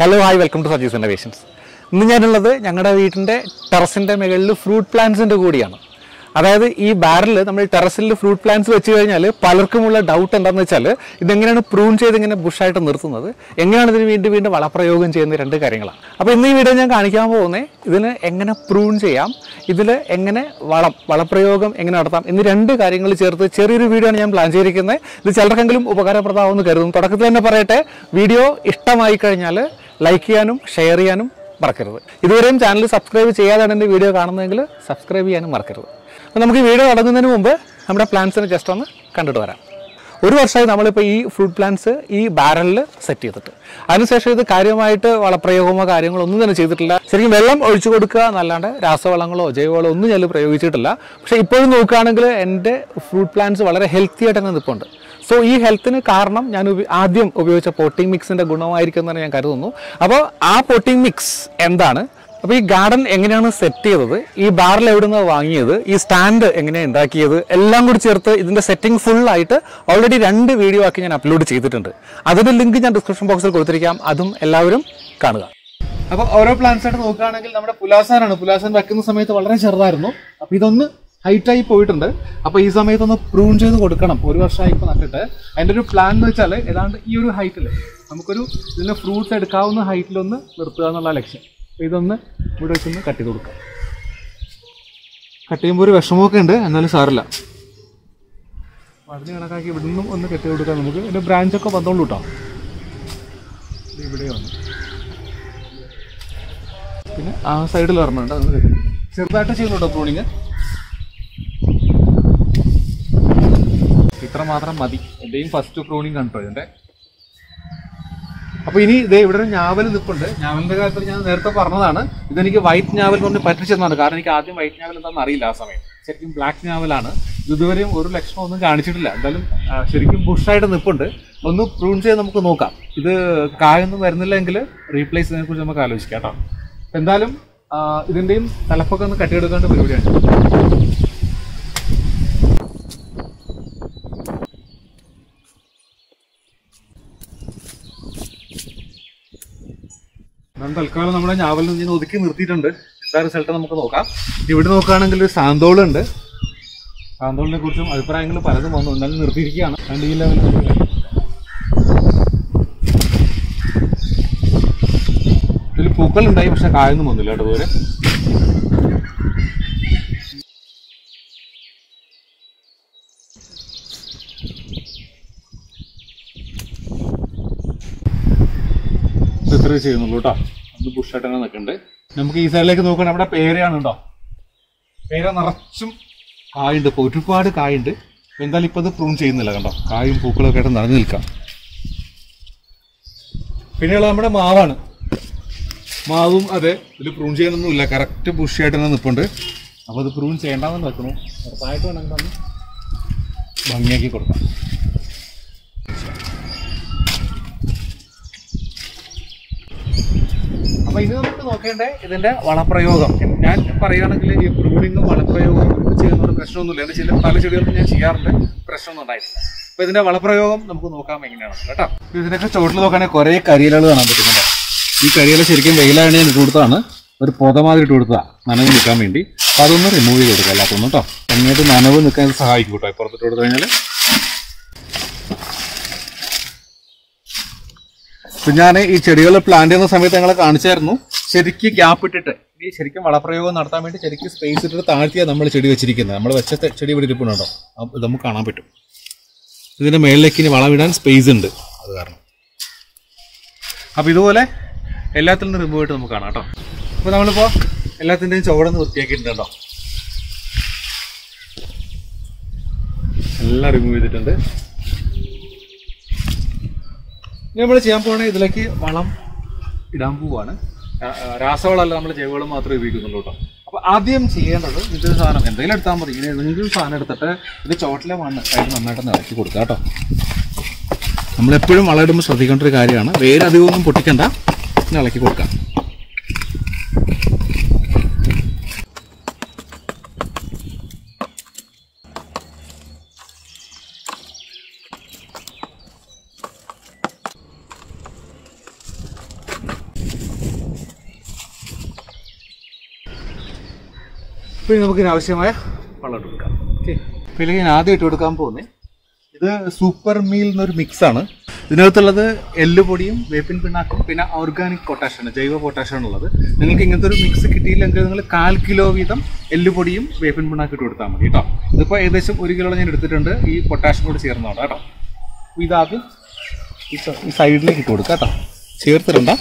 hello hi welcome to Saji's innovations ഇന്ന് ഞാനുള്ളത് ഞങ്ങളുടെ വീട്ടിൻ്റെ ടെറസിൻ്റെ മുകളിൽ ഫ്രൂട്ട് പ്ലാന്റ്സിൻ്റെ കൂടിയാണ് അതായത് ഈ ബാരൽ നമ്മൾ ടെറസിൽ ഫ്രൂട്ട് പ്ലാന്റ്സ് വെച്ച് കഴിഞ്ഞാൽ പലർക്കുമുള്ള ഡൗട്ട് എന്താണെന്ന് വെച്ചാൽ ഇതെങ്ങനെയാണ് പ്രൂൺ ചെയ്ത് ഇങ്ങനെ ബുഷായിട്ട് നിർത്തുന്നത് എങ്ങനെയാണ് ഇതിന് വീണ്ടും വീണ്ടും വളപ്രയോഗം ചെയ്യുന്ന രണ്ട് കാര്യങ്ങളാണ് അപ്പോൾ ഇന്ന് ഈ വീഡിയോ ഞാൻ കാണിക്കാൻ പോകുന്നത് ഇതിന് എങ്ങനെ പ്രൂൺ ചെയ്യാം ഇതിൽ എങ്ങനെ വളം വളപ്രയോഗം എങ്ങനെ നടത്താം എന്നീ രണ്ട് കാര്യങ്ങൾ ചേർത്ത് ചെറിയൊരു വീഡിയോ ആണ് ഞാൻ പ്ലാൻ ചെയ്തിരിക്കുന്നത് ഇത് ചിലർക്കെങ്കിലും ഉപകാരപ്രദമാവുമെന്ന് കരുതുന്നു തുടക്കത്തിൽ തന്നെ പറയട്ടെ വീഡിയോ ഇഷ്ടമായി കഴിഞ്ഞാൽ ലൈക്ക് ചെയ്യാനും ഷെയർ ചെയ്യാനും മറക്കരുത് ഇതുവരെയും ചാനൽ സബ്സ്ക്രൈബ് ചെയ്യാതാണ് എൻ്റെ വീഡിയോ കാണുന്നതെങ്കിൽ സബ്സ്ക്രൈബ് ചെയ്യാനും മറക്കരുത് അപ്പോൾ നമുക്ക് ഈ വീഡിയോ തുടങ്ങുന്നതിന് മുമ്പ് നമ്മുടെ പ്ലാന്റ്സിനെ ജസ്റ്റ് ഒന്ന് കണ്ടിട്ട് വരാം ഒരു വർഷമായി നമ്മളിപ്പോൾ ഈ ഫ്രൂട്ട് പ്ലാന്റ്സ് ഈ ബാരലിൽ സെറ്റ് ചെയ്തിട്ട് അതിനുശേഷം ഇത് കാര്യമായിട്ട് വളപ്രയോഗമോ കാര്യങ്ങളോ ഒന്നും തന്നെ ചെയ്തിട്ടില്ല ശരിക്കും വെള്ളം ഒഴിച്ചു കൊടുക്കുക എന്നല്ലാണ്ട് രാസവളങ്ങളോ ജൈവവളമോ ഒന്നും ഞാൻ പ്രയോഗിച്ചിട്ടില്ല പക്ഷേ ഇപ്പോഴും നോക്കുകയാണെങ്കിൽ എൻ്റെ ഫ്രൂട്ട് പ്ലാന്റ്സ് വളരെ ഹെൽത്തി ആയിട്ട് തന്നെ നിൽപ്പുണ്ട് സോ ഈ ഹെൽത്തിന് കാരണം ഞാൻ ഉപ- ആദ്യം ഉപയോഗിച്ച പോട്ടിംഗ് മിക്സിൻ്റെ ഗുണമായിരിക്കും എന്നാണ് ഞാൻ കരുതുന്നു അപ്പോൾ ആ പോട്ടിംഗ് മിക്സ് എന്താണ് അപ്പോൾ ഈ ഗാർഡൻ എങ്ങനെയാണ് സെറ്റ് ചെയ്തത് ഈ ബാറിൽ എവിടെ നിന്ന് വാങ്ങിയത് ഈ സ്റ്റാൻഡ് എങ്ങനെയാണ് ഉണ്ടാക്കിയത് എല്ലാം കൂടി ചേർത്ത് ഇതിന്റെ സെറ്റിംഗ് ഫുൾ ആയിട്ട് ഓൾറെഡി രണ്ട് വീഡിയോ ആക്കി ഞാൻ അപ്ലോഡ് ചെയ്തിട്ടുണ്ട് അതിന്റെ ലിങ്ക് ഞാൻ ഡിസ്ക്രിപ്ഷൻ ബോക്സിൽ കൊടുത്തിരിക്കാം അതും എല്ലാവരും കാണുക അപ്പോൾ ഓരോ പ്ലാന്റ്സ് ആയിട്ട് നോക്കുകയാണെങ്കിൽ നമ്മുടെ പുലാസാനാണ് പുലാസാൻ വെക്കുന്ന സമയത്ത് വളരെ ചെറുതായിരുന്നു അപ്പോൾ ഇതൊന്ന് ഹൈറ്റായി പോയിട്ടുണ്ട് അപ്പോൾ ഈ സമയത്ത് ഒന്ന് പ്രൂൺ ചെയ്ത് കൊടുക്കണം ഒരു വർഷമായി ഇപ്പോൾ നട്ടിട്ട് അതിൻ്റെ ഒരു പ്ലാൻ എന്ന് വെച്ചാൽ ഏതാണ്ട് ഈ ഒരു ഹൈറ്റിൽ നമുക്കൊരു ഇതിൻ്റെ ഫ്രൂട്ട്സ് എടുക്കാവുന്ന ഹൈറ്റിലൊന്ന് നിർത്തുക എന്നുള്ള ലക്ഷ്യം അപ്പോൾ ഇതൊന്ന് ഇവിടെ വെച്ചൊന്ന് കട്ട് ചെയ്ത് കൊടുക്കാം കട്ട് ചെയ്യുമ്പോൾ ഒരു വിഷമമൊക്കെ ഉണ്ട് എന്നാലും സാറില്ല അപ്പോൾ അതിന് കണക്കാക്കി ഇവിടെ നിന്നും ഒന്ന് കെട്ടി കൊടുക്കാം നമുക്ക് ഇതിൻ്റെ ബ്രാഞ്ചൊക്കെ വന്നോളൂ കേട്ടോ ഇത് ഇവിടെ വന്നു പിന്നെ ആ സൈഡിൽ ഒരെണ്ണമുണ്ട് അത് ചെറുതായിട്ട് ചെയ്യുന്നുണ്ടോ പ്രൂണിങ് ഇത്ര മാത്രം മതി എന്റെയും ഫസ്റ്റ് പ്രൂണിങ് കണ്ടോ ഇതിന്റെ അപ്പൊ ഇനി ഇതേ ഇവിടെ ഒരു ഞാവൽ നിൽപ്പുണ്ട് ഞാവലിന്റെ കാര്യത്തിൽ ഞാൻ നേരത്തെ പറഞ്ഞതാണ് ഇതെനിക്ക് വൈറ്റ് ഞാവൽ കൊണ്ട് പറ്റിച്ചെന്നാണ് കാരണം എനിക്ക് ആദ്യം വൈറ്റ് ഞാവൽ എന്താണെന്ന് അറിയില്ല ആ സമയം ശരിക്കും ബ്ലാക്ക് ഞാവലാണ് ഇത് ഇതുവരെയും ഒരു ലക്ഷണം ഒന്നും കാണിച്ചിട്ടില്ല എന്തായാലും ആ, ശരിക്കും ബുഷായിട്ട് നിൽപ്പുണ്ട് ഒന്ന് പ്രൂൺ ചെയ്ത് നമുക്ക് നോക്കാം ഇത് കായൊന്നും വരുന്നില്ലെങ്കിൽ റീപ്ലേസ് ചെയ്യുന്നതിനെ കുറിച്ച് നമുക്ക് ആലോചിക്കാം കേട്ടോ അപ്പൊ എന്തായാലും ആ, ഇതിന്റെയും തലപ്പൊക്കെ ഒന്ന് കട്ടിയെടുക്കേണ്ട പരിപാടിയാണ് ഞാൻ തൽക്കാലം നമ്മുടെ ഞാവലിൽ നിന്ന് ഒതുക്കി നിർത്തിയിട്ടുണ്ട് എന്താ റിസൾട്ട് നമുക്ക് നോക്കാം ഇവിടെ നോക്കുകയാണെങ്കിൽ ഒരു സാന്തോളുണ്ട് സാന്തോളിനെ കുറിച്ചും അഭിപ്രായങ്ങൾ പലതും വന്നു എന്നാലും നിർത്തിയിരിക്കുകയാണ് രണ്ട് ഈ ലെവലിൽ ഇതിൽ പൂക്കൾ ഉണ്ടായി പക്ഷെ കായൊന്നും വന്നില്ല കേട്ടോ ഇതുവരെ ഇത് ഇത്രേ ചെയ്യുന്നുള്ളൂ കേട്ടോ അത് ബുഷായിട്ട് തന്നെ നിൽക്കുന്നുണ്ട് നമുക്ക് ഈ സൈഡിലേക്ക് നോക്കുകയാണെങ്കിൽ നമ്മുടെ പേരയാണ് കേട്ടോ പേര നിറച്ചും കായുണ്ട് ഇപ്പോൾ ഒരുപാട് കായുണ്ട് അപ്പോൾ എന്തായാലും ഇപ്പോൾ ഇത് പ്രൂൺ ചെയ്യുന്നില്ല കണ്ടോ കായും പൂക്കളൊക്കെ ആയിട്ട് നിറഞ്ഞു നിൽക്കാം പിന്നെയുള്ള നമ്മുടെ മാവാണ് മാവും അതെ ഇതിൽ പ്രൂൺ ചെയ്യാനൊന്നുമില്ല കറക്റ്റ് ബുഷിയായിട്ട് തന്നെ നിൽപ്പുണ്ട് അപ്പോൾ അത് പ്രൂൺ ചെയ്യേണ്ടെന്ന് വെക്കുന്നു ചെറുതായിട്ട് വേണമെങ്കിൽ ഒന്ന് ഭംഗിയാക്കി കൊടുക്കാം അപ്പൊ ഇത് നമുക്ക് നോക്കേണ്ടേ ഇതിന്റെ വളപ്രയോഗം ഞാൻ പറയുകയാണെങ്കിൽ ഈ പ്രൂണിങ്ങും വളപ്രയോഗവും ഇത് ചെയ്യുന്നതുകൊണ്ട് പ്രശ്നമൊന്നുമില്ല എന്റെ ചില പല ചെടികൾക്കും ഞാൻ ചെയ്യാറുണ്ട് പ്രശ്നമൊന്നും ഉണ്ടായിട്ടില്ല അപ്പൊ ഇതിന്റെ വളപ്രയോഗം നമുക്ക് നോക്കാം എങ്ങനെയാണ് കേട്ടോ ഇതിനൊക്കെ ചോട്ടിൽ നോക്കുകയാണെങ്കിൽ കുറെ കരിയിലകൾ കാണാൻ പറ്റുന്നുണ്ട് ഈ കരിയില ശരിക്കും വെയിലാണ് ഞാൻ ഇട്ട് കൊടുത്തതാണ് ഒരു പൊത മാതിരി ഇട്ട് കൊടുത്തതാ നനവ് നിൽക്കാൻ വേണ്ടി അപ്പൊ അതൊന്ന് റിമൂവ് ചെയ്ത് കൊടുക്കുക അല്ലാത്തൊന്നും കേട്ടോ എന്നിട്ട് നനവ് നിൽക്കാൻ ഇത് സഹായിക്കും കേട്ടോ പുറത്തിട്ട് കൊടുത്തു കഴിഞ്ഞാൽ ഇപ്പൊ ഞാൻ ഈ ചെടികൾ പ്ലാന്റ് ചെയ്യുന്ന സമയത്ത് ഞങ്ങളെ കാണിച്ചായിരുന്നു ശരിക്കും ഗ്യാപ്പ് ഇട്ടിട്ട് ഈ ശരിക്കും വളപ്രയോഗം നടത്താൻ വേണ്ടി ശരിക്കും സ്പേസ് ഇട്ടിട്ട് താഴ്ത്തിയാണ് നമ്മൾ ചെടി വെച്ചിരിക്കുന്നത് നമ്മൾ വെച്ച തെ- ചെടി ഇവിടെ ഇരിപ്പുണ്ടോ അപ്പൊ ഇത് നമുക്ക് കാണാൻ പറ്റും ഇതിന്റെ മേളിലേക്ക് ഇനി വളമിടാൻ സ്പേസ് ഉണ്ട് അത് കാരണം അപ്പൊ ഇതുപോലെ എല്ലാത്തിൽ നിന്ന് റിമൂവ് ആയിട്ട് നമുക്ക് കാണാം കേട്ടോ അപ്പൊ നമ്മളിപ്പോ എല്ലാത്തിന്റെയും ചുവടൊന്ന് വൃത്തിയാക്കിയിട്ടുണ്ട് കേട്ടോ എല്ലാം റിമൂവ് ചെയ്തിട്ടുണ്ട് ഇനി നമ്മൾ ചെയ്യാൻ പോകുന്നത് ഇതിലേക്ക് വളം ഇടാൻ പോവാണ് രാ- ആ, രാസവളമല്ല നമ്മൾ ജൈവവളം മാത്രമേ ഉപയോഗിക്കുന്നുള്ളൂ കേട്ടോ അപ്പൊ ആദ്യം ചെയ്യേണ്ടത് ഇതൊരു സാധനം എന്തെങ്കിലും എടുത്താൽ മതി ഇങ്ങനെ ഏതെങ്കിലും ഒരു സാധനം എടുത്തിട്ട് ഇത് ചോട്ടിലെ മണ്ണ് അതിന് നന്നായിട്ട് ഇളക്കി കൊടുക്കുക കേട്ടോ നമ്മളെപ്പോഴും വളം ഇടുമ്പോൾ ശ്രദ്ധിക്കേണ്ട ഒരു കാര്യമാണ് വേര് അധികം ഒന്നും പൊട്ടിക്കണ്ട ഇങ്ങനെ ഇളക്കി കൊടുക്കാം പിന്നെ നമുക്ക് ആവശ്യമായ വെള്ളം ഇട്ട് കൊടുക്കാം ഓക്കെ പിന്നെ ഞാൻ ആദ്യം ഇട്ട് കൊടുക്കാൻ പോകുന്നത് ഇത് സൂപ്പർ മീൽ എന്നൊരു മിക്സ് ആണ് ഇതിനകത്തുള്ളത് എല്ലുപൊടിയും വേപ്പിൻ പിണ്ണാക്കും പിന്നെ ഓർഗാനിക് പൊട്ടാഷ്യാണ് ജൈവ പൊട്ടാഷ്യാണ് ഉള്ളത് നിങ്ങൾക്ക് ഇങ്ങനത്തെ ഒരു മിക്സ് കിട്ടിയില്ലെങ്കിൽ നിങ്ങൾ കാൽ കിലോ വീതം എല്ലുപൊടിയും വേപ്പിൻ പിണ്ണാക്കും ഇട്ട് കൊടുത്താൽ മതി കേട്ടോ ഇതിപ്പോൾ ഏകദേശം ഒരു കിലോ ഞാൻ എടുത്തിട്ടുണ്ട് ഈ പൊട്ടാഷ്യം കൂടി ചേർന്നതാണ് കേട്ടോ അപ്പോൾ ഇതാദ്യം ഈ സ- ഈ സൈഡിലേക്ക് ഇട്ട് കൊടുക്കാം കേട്ടോ ചേർത്തിട്ടുണ്ട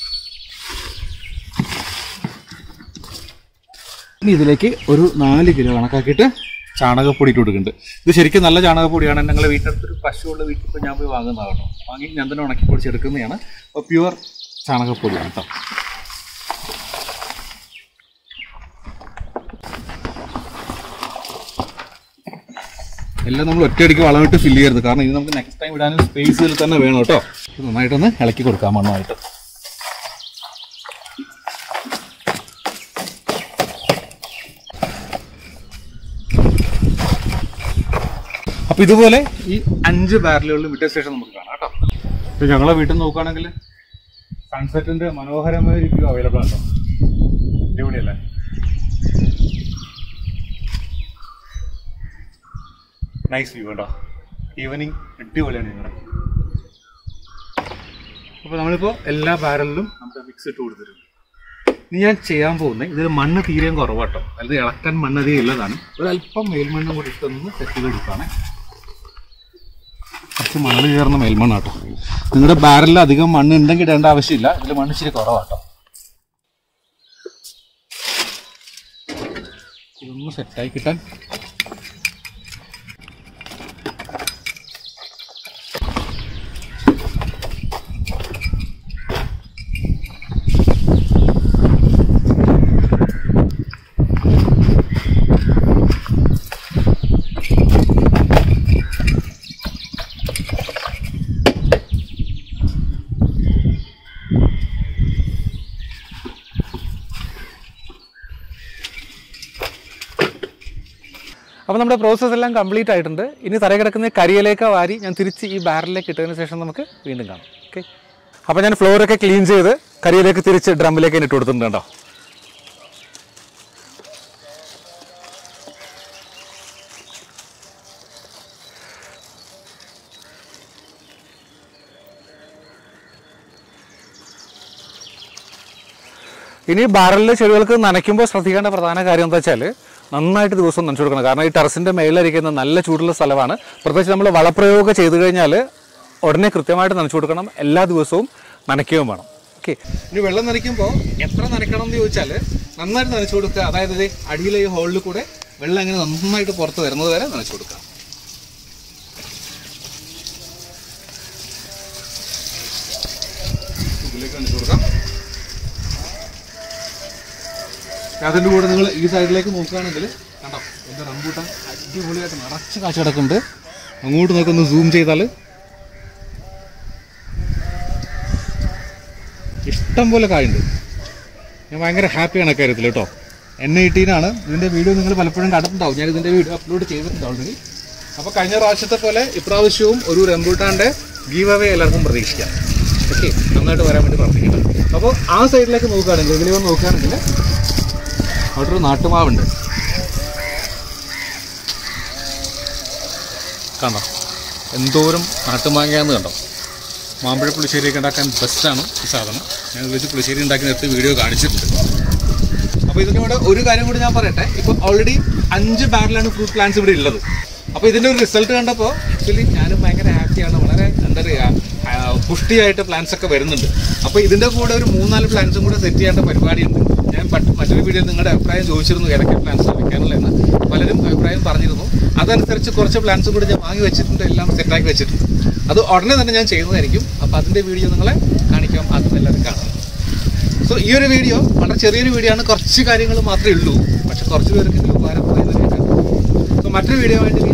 ഇനി ഇതിലേക്ക് ഒരു നാല് കിലോ കണക്കാക്കിയിട്ട് ചാണകപ്പൊടി ഇട്ട് കൊടുക്കുന്നുണ്ട് ഇത് ശരിക്കും നല്ല ചാണകപ്പൊടിയാണ് ഞങ്ങളുടെ വീട്ടിനടുത്തൊരു പശുവുള്ള വീട്ടിൽ ഇപ്പോൾ ഞാൻ പോയി വാങ്ങുന്നതാണ് കേട്ടോ വാങ്ങി ഞാൻ തന്നെ ഉണക്കി പൊടിച്ചെടുക്കുന്നതാണ് അപ്പോൾ പ്യുവർ ചാണകപ്പൊടിയാണ് കേട്ടോ എല്ലാം നമ്മൾ ഒറ്റയടിക്ക് വളമിട്ട് ഫില്ല് ചെയ്യരുത് കാരണം ഇത് നമുക്ക് നെക്സ്റ്റ് ടൈം ഇടാനും സ്പേസിൽ തന്നെ വേണം കേട്ടോ ഇത് നന്നായിട്ടൊന്ന് ഇളക്കി കൊടുക്കാം മണ്ണുമായിട്ട് അപ്പൊ ഇതുപോലെ ഈ അഞ്ച് ബാരലുകളിലും വിട്ട ശേഷം നമുക്ക് കാണാം കേട്ടോ ഇപ്പൊ ഞങ്ങളെ വീട്ടിൽ നിന്ന് നോക്കുകയാണെങ്കിൽ സൺസെറ്റിന്റെ മനോഹരമായ ഒരു വ്യൂ അവൈലബിൾ ആണോ അടിപൊളിയല്ലേ നൈസ് വ്യൂ കേട്ടോ ഈവനിങ് അടിപൊളിയാണ് നിങ്ങളുടെ അപ്പോൾ നമ്മളിപ്പോൾ എല്ലാ ബാരലിലും നമുക്ക് മിക്സ് ഇട്ട് കൊടുത്തിട്ടുണ്ട് ഇനി ഞാൻ ചെയ്യാൻ പോകുന്നത് ഇതിൽ മണ്ണ് തീരെയും കുറവാട്ടോ അതായത് ഇളക്കാൻ മണ്ണ് അധികം ഇല്ലതാണ് ഒരല്പം മേൽമണ്ണും കൂടി ഇട്ടൊന്ന് സെറ്റ് ചെയ്തെടുക്കുകയാണ് കുറച്ച് മണൽ കയറുന്ന മേൽമണ്ണാട്ടോ നിങ്ങളുടെ ബാരലിൽ അധികം മണ്ണ് ഉണ്ടെങ്കിൽ ഇടേണ്ട ആവശ്യമില്ല ഇതിൽ മണ്ണ് ഇച്ചിരി കുറവാട്ടോ ഇതൊന്ന് സെറ്റായി കിട്ടാൻ അപ്പോൾ നമ്മുടെ പ്രോസസ്സ് എല്ലാം കംപ്ലീറ്റ് ആയിട്ടുണ്ട് ഇനി തറ കിടക്കുന്ന കരിയിലേക്ക് വാരി ഞാൻ തിരിച്ച് ഈ ബാരലിലേക്ക് ഇട്ടതിന് ശേഷം നമുക്ക് വീണ്ടും കാണാം ഓക്കെ അപ്പോൾ ഞാൻ ഫ്ലോറൊക്കെ ക്ലീൻ ചെയ്ത് കരിയിലേക്ക് തിരിച്ച് ഡ്രമ്മിലേക്ക് ഇട്ട് കൊടുത്തിട്ടുണ്ട് കേട്ടോ ഇനി ബാരലിൽ ചെടികൾക്ക് നനയ്ക്കുമ്പോൾ ശ്രദ്ധിക്കേണ്ട പ്രധാന കാര്യം എന്താ വെച്ചാൽ നന്നായിട്ട് ദിവസം നനച്ചു കൊടുക്കണം കാരണം ഈ ടെറസിൻ്റെ മേളിലിരിക്കുന്ന നല്ല ചൂടുള്ള സ്ഥലമാണ് പ്രത്യേകിച്ച് നമ്മൾ വളപ്രയോഗം ചെയ്തു കഴിഞ്ഞാൽ ഉടനെ കൃത്യമായിട്ട് നനച്ചു കൊടുക്കണം എല്ലാ ദിവസവും നനയ്ക്കുകയും വേണം ഓക്കെ ഇനി വെള്ളം നനയ്ക്കുമ്പോൾ എത്ര നനയ്ക്കണം എന്ന് ചോദിച്ചാൽ നന്നായിട്ട് നനച്ചു കൊടുക്കുക അതായത് ഇത് അടിയിലെ ഈ ഹോളിൽ കൂടെ വെള്ളം ഇങ്ങനെ നന്നായിട്ട് പുറത്ത് വരുന്നത് വരെ നനച്ചു കൊടുക്കുക ഇതിലേക്ക് നനച്ചു കൊടുക്കാം അതിൻ്റെ കൂടെ നിങ്ങൾ ഈ സൈഡിലേക്ക് നോക്കുകയാണെങ്കിൽ കണ്ടോ എൻ്റെ റംബൂട്ടാൻ അടിപൊളിയായിട്ട് നിറച്ച് കാഴ്ച കിടക്കുന്നുണ്ട് അങ്ങോട്ട് നോക്കൊന്ന് സൂം ചെയ്താൽ ഇഷ്ടം പോലെ കായുണ്ട് ഞാൻ ഭയങ്കര ഹാപ്പിയാണ് അക്കാര്യത്തിൽ കേട്ടോ എൻ ഐ ടീനാണ് ഇതിൻ്റെ വീഡിയോ നിങ്ങൾ പലപ്പോഴും കണ്ടിട്ടുണ്ടാവും ഞാൻ ഇതിൻ്റെ വീഡിയോ അപ്ലോഡ് ചെയ്തിട്ടുണ്ട് ഓൾറെഡി അപ്പോൾ കഴിഞ്ഞ പ്രാവശ്യത്തെ പോലെ ഇപ്രാവശ്യവും ഒരു റംബൂട്ടാൻ്റെ ഗീവ് അവേ എല്ലാവർക്കും പ്രതീക്ഷിക്കാം ഓക്കെ നന്നായിട്ട് വരാൻ വേണ്ടി പ്രാർത്ഥിക്കണം അപ്പോൾ ആ സൈഡിലേക്ക് നോക്കുകയാണെങ്കിൽ ഇതിൽ വന്ന് നോക്കുകയാണെങ്കിൽ അവിടെ ഒരു നാട്ടുമാവുണ്ട് കണ്ടോ എന്തോരം നാട്ടുമാങ്ങയാന്ന് കണ്ടോ മാമ്പഴ പുളിശ്ശേരിയൊക്കെ ഉണ്ടാക്കാൻ ബെസ്റ്റാണ് ഈ സാധനം ഞാൻ ഇത് വെച്ച് പുളിശ്ശേരി ഉണ്ടാക്കി നേരത്തെ വീഡിയോ കാണിച്ചിട്ടുണ്ട് അപ്പോൾ ഇതിൻ്റെ കൂടെ ഒരു കാര്യം കൂടി ഞാൻ പറയട്ടെ ഇപ്പോൾ ഓൾറെഡി അഞ്ച് ബാരലാണ് ഫ്രൂട്ട് പ്ലാന്റ്സ് ഇവിടെ ഉള്ളത് അപ്പോൾ ഇതിൻ്റെ ഒരു റിസൾട്ട് കണ്ടപ്പോൾ ആക്ച്വലി ഞാനും ഭയങ്കര ഹാപ്പിയാണ് വളരെ എന്താ പറയുക ആ, പുഷ്ടിയായിട്ട് പ്ലാന്റ്സ് ഒക്കെ വരുന്നുണ്ട് അപ്പോൾ ഇതിൻ്റെ കൂടെ ഒരു മൂന്നാല് പ്ലാന്റ്സും കൂടെ സെറ്റ് ചെയ്യേണ്ട പരിപാടിയുണ്ട് ഞാൻ പട്ട് മറ്റൊരു വീഡിയോയിൽ നിങ്ങളുടെ അഭിപ്രായം ചോദിച്ചിരുന്നു ഏതൊക്കെ പ്ലാന്റ്സ് വെക്കാനുള്ളതെന്ന് പലരും അഭിപ്രായം പറഞ്ഞിരുന്നു അതനുസരിച്ച് കുറച്ച് പ്ലാന്റ്സും കൂടി ഞാൻ വാങ്ങി വെച്ചിട്ടുണ്ട് എല്ലാം സെറ്റാക്കി വെച്ചിട്ടുണ്ട് അത് ഉടനെ തന്നെ ഞാൻ ചെയ്യുന്നതായിരിക്കും അപ്പോൾ അതിൻ്റെ വീഡിയോ നിങ്ങളെ കാണിക്കാം അതും എല്ലാവരും കാണാം സോ ഈ ഒരു വീഡിയോ വളരെ ചെറിയൊരു വീഡിയോ ആണ് കുറച്ച് കാര്യങ്ങൾ മാത്രമേ ഉള്ളൂ പക്ഷെ കുറച്ച് പേർക്കെങ്കിലും ഉപകാരപ്പെടുന്ന സോ മറ്റൊരു വീഡിയോ ആയിട്ട്